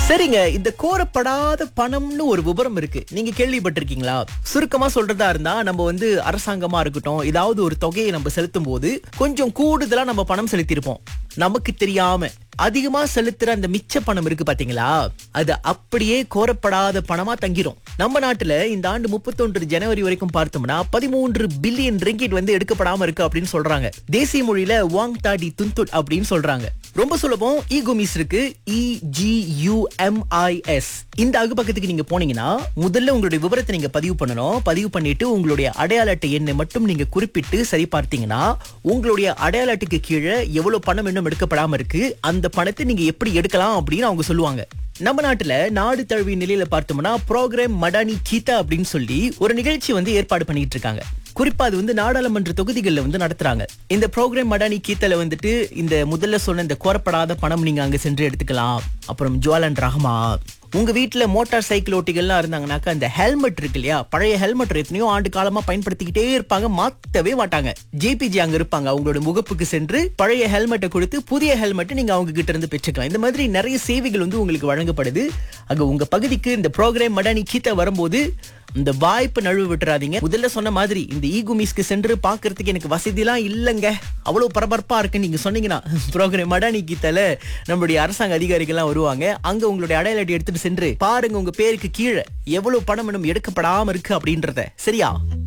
சரிங்க இந்த கோரப்படாத பணம்னு ஒரு விபரம் இருக்கு நீங்க கேள்விப்பட்டிருக்கீங்களா சுருக்கமா சொல்றதா இருந்தா நம்ம வந்து அரசாங்கமா இருக்கட்டும் ஏதாவது ஒரு தொகையை நம்ம செலுத்தும் போது கொஞ்சம் கூடுதலா நம்ம பணம் செலுத்தியிருப்போம் நமக்கு தெரியாம அதிகமா செலுத்துற அந்த மிச்ச பணம் இருக்கு பாத்தீங்களா அது அப்படியே கோரப்படாத பணமா தங்கிரும் நம்ம நாட்டுல இந்த ஆண்டு முப்பத்தொன்று ஜனவரி வரைக்கும் பார்த்தோம்னா பதிமூன்று பில்லியன் ரிங்கிட் வந்து எடுக்கப்படாம இருக்கு அப்படின்னு சொல்றாங்க தேசிய மொழியில வாங் தாடி துன்துட் அப்படின்னு சொல்றாங்க ரொம்ப சுலபம் இ குமிஸ் இருக்கு E G U M I S இந்த அகுபக்கத்துக்கு நீங்க போனீங்கன்னா முதல்ல உங்களுடைய விவரத்தை நீங்க பதிவு பண்ணணும் பதிவு பண்ணிட்டு உங்களுடைய அடையாள அட்டை எண்ணை மட்டும் நீங்க குறிப்பிட்டு சரி பார்த்தீங்கன்னா உங்களுடைய அடையாள அட்டைக்கு கீழே எவ்வளவு பணம் இன்னும் எடுக்கப்படாம இருக்கு அந்த பணத்தை நீங்க எப்படி எடுக்கலாம் அப்படின்னு அவங்க சொல்லுவாங்க நம்ம நாட்டுல நாடு தழுவிய நிலையில பார்த்தோம்னா ப்ரோக்ராம் மடானி கீதா அப்படின்னு சொல்லி ஒரு நிகழ்ச்சி வந்து ஏற்பாடு பண்ணிட்டு இருக்காங்க குறிப்பா அது வந்து நாடாளுமன்ற தொகுதிகளில் வந்து நடத்துறாங்க இந்த ப்ரோக்ராம் மடானி கீத்தல வந்துட்டு இந்த முதல்ல சொன்ன இந்த கோரப்படாத பணம் நீங்க அங்க சென்று எடுத்துக்கலாம் அப்புறம் ஜுவாலன் ரஹ்மா உங்க வீட்டுல மோட்டார் சைக்கிள் ஓட்டிகள்லாம் இருந்தாங்கன்னாக்கா அந்த ஹெல்மெட் இருக்கு இல்லையா பழைய ஹெல்மெட் எத்தனையோ ஆண்டு காலமா பயன்படுத்திக்கிட்டே இருப்பாங்க மாத்தவே மாட்டாங்க ஜேபிஜி அங்க இருப்பாங்க அவங்களோட முகப்புக்கு சென்று பழைய ஹெல்மெட்டை கொடுத்து புதிய ஹெல்மெட் நீங்க அவங்க கிட்ட இருந்து பெற்றுக்கலாம் இந்த மாதிரி நிறைய சேவைகள் வந்து உங்களுக்கு வழங்கப்படுது அங்க உங்க பகுதிக்கு இந்த ப்ரோக்ராம் மடானி கீத்த வரும்போது இந்த வாய்ப்பு நழுவு விட்டுறாதீங்க முதல்ல சொன்ன மாதிரி இந்த ஈகுமிஸ்க்கு சென்று பாக்குறதுக்கு எனக்கு வசதிலாம் இல்லைங்க அவ்வளவு பரபரப்பா இருக்கு நீங்க சொன்னீங்கன்னா ப்ரோக்ராம் மடானி கீத்தால நம்மளுடைய அரசாங்க அதிகாரிகள்லாம் வருவாங்க அங்க உங்களுடைய அடையாள அட்டை எடுத்துட்டு சென்று பாருங்க உங்க பேருக்கு கீழே எவ்வளவு பணம் இன்னும் எடுக்கப்படாம இருக்கு அப்படின்றத சரியா